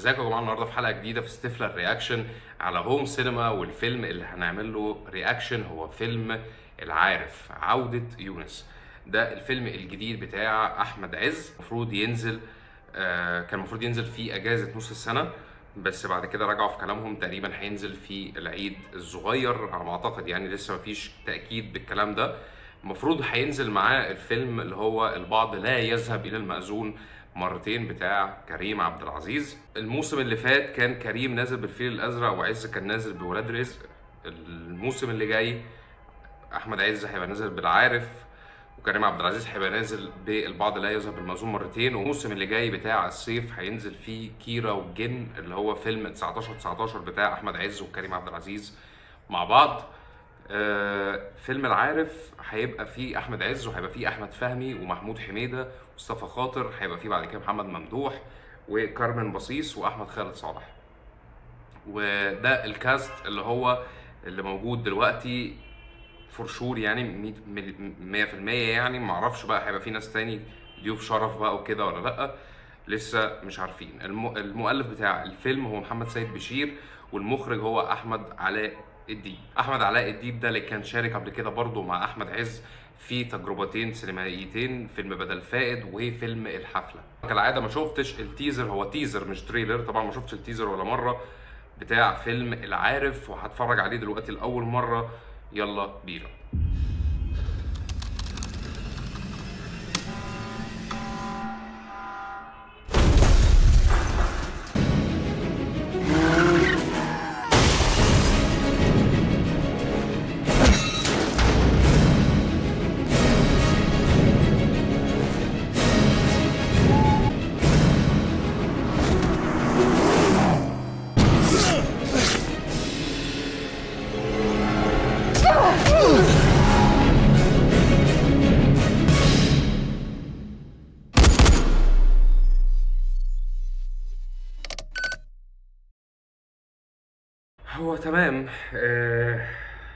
ازيكم يا جماعه النهارده في حلقه جديده في ستيفلر رياكشن على هوم سينما والفيلم اللي هنعمل له رياكشن هو فيلم العارف عوده يونس ده الفيلم الجديد بتاع احمد عز المفروض ينزل آه كان المفروض ينزل في اجازه نص السنه بس بعد كده رجعوا في كلامهم تقريبا هينزل في العيد الصغير على ما اعتقد يعني لسه مفيش تاكيد بالكلام ده المفروض هينزل معاه الفيلم اللي هو البعض لا يذهب الى المأذون مرتين بتاع كريم عبد العزيز الموسم اللي فات كان كريم نازل بالفيل الازرق وعز كان نازل بولاد رزق الموسم اللي جاي احمد عز هيبقى نازل بالعارف وكريم عبد العزيز هيبقى نازل بالبعض لا يذهب المأذون مرتين والموسم اللي جاي بتاع الصيف هينزل فيه كيرا والجن اللي هو فيلم 19 19 بتاع احمد عز وكريم عبد العزيز مع بعض آه، فيلم العارف هيبقى فيه احمد عز وهيبقى فيه احمد فهمي ومحمود حميده ومصطفى خاطر هيبقى فيه بعد كده محمد ممدوح وكارمن بصيص واحمد خالد صالح وده الكاست اللي هو اللي موجود دلوقتي فور شور يعني 100% يعني ما اعرفش بقى هيبقى في ناس تاني ضيوف شرف بقى وكده ولا لا لسه مش عارفين الم... المؤلف بتاع الفيلم هو محمد سيد بشير والمخرج هو احمد علاء الديب احمد علاء الديب ده اللي كان شارك قبل كده برضه مع احمد عز في تجربتين سينمائيتين فيلم بدل فائد وفيلم الحفله كالعاده ما شفتش التيزر هو تيزر مش تريلر طبعا ما شفتش التيزر ولا مره بتاع فيلم العارف وهتفرج عليه دلوقتي لاول مره يلا بينا هو تمام آه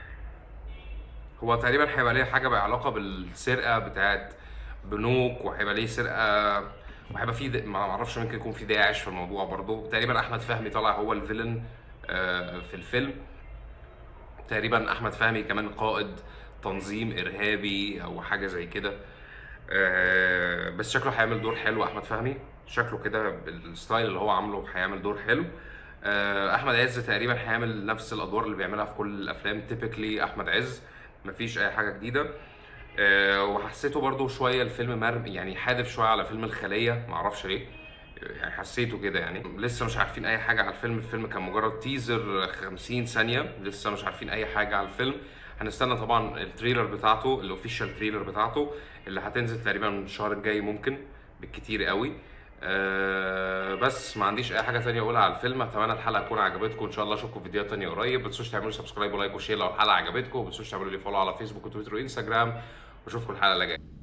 هو تقريبا هيبقى ليه حاجه بعلاقه بالسرقه بتاعت بنوك وهيبقى ليه سرقه وهيبقى في د- ما اعرفش ممكن يكون في داعش في الموضوع برضه تقريبا احمد فهمي طلع هو الفيلن آه في الفيلم تقريبا احمد فهمي كمان قائد تنظيم ارهابي او حاجه زي كده آه، بس شكله هيعمل دور حلو احمد فهمي شكله كده بالستايل اللي هو عامله هيعمل دور حلو آه، احمد عز تقريبا هيعمل نفس الادوار اللي بيعملها في كل الافلام تيبيكلي احمد عز مفيش اي حاجه جديده آه، وحسيته برضو شويه الفيلم مرم يعني حادف شويه على فيلم الخليه معرفش ليه يعني حسيته كده يعني لسه مش عارفين اي حاجه على الفيلم الفيلم كان مجرد تيزر 50 ثانيه لسه مش عارفين اي حاجه على الفيلم هنستنى طبعا التريلر بتاعته الاوفيشال تريلر بتاعته اللي هتنزل تقريبا الشهر الجاي ممكن بالكتير قوي أه بس ما عنديش اي حاجه تانية اقولها على الفيلم اتمنى الحلقه تكون عجبتكم ان شاء الله اشوفكم في فيديوهات تانية قريب ما تنسوش تعملوا سبسكرايب ولايك وشير لو الحلقه عجبتكم ما تنسوش تعملوا لي فولو على فيسبوك وتويتر وانستجرام واشوفكم الحلقه اللي جايه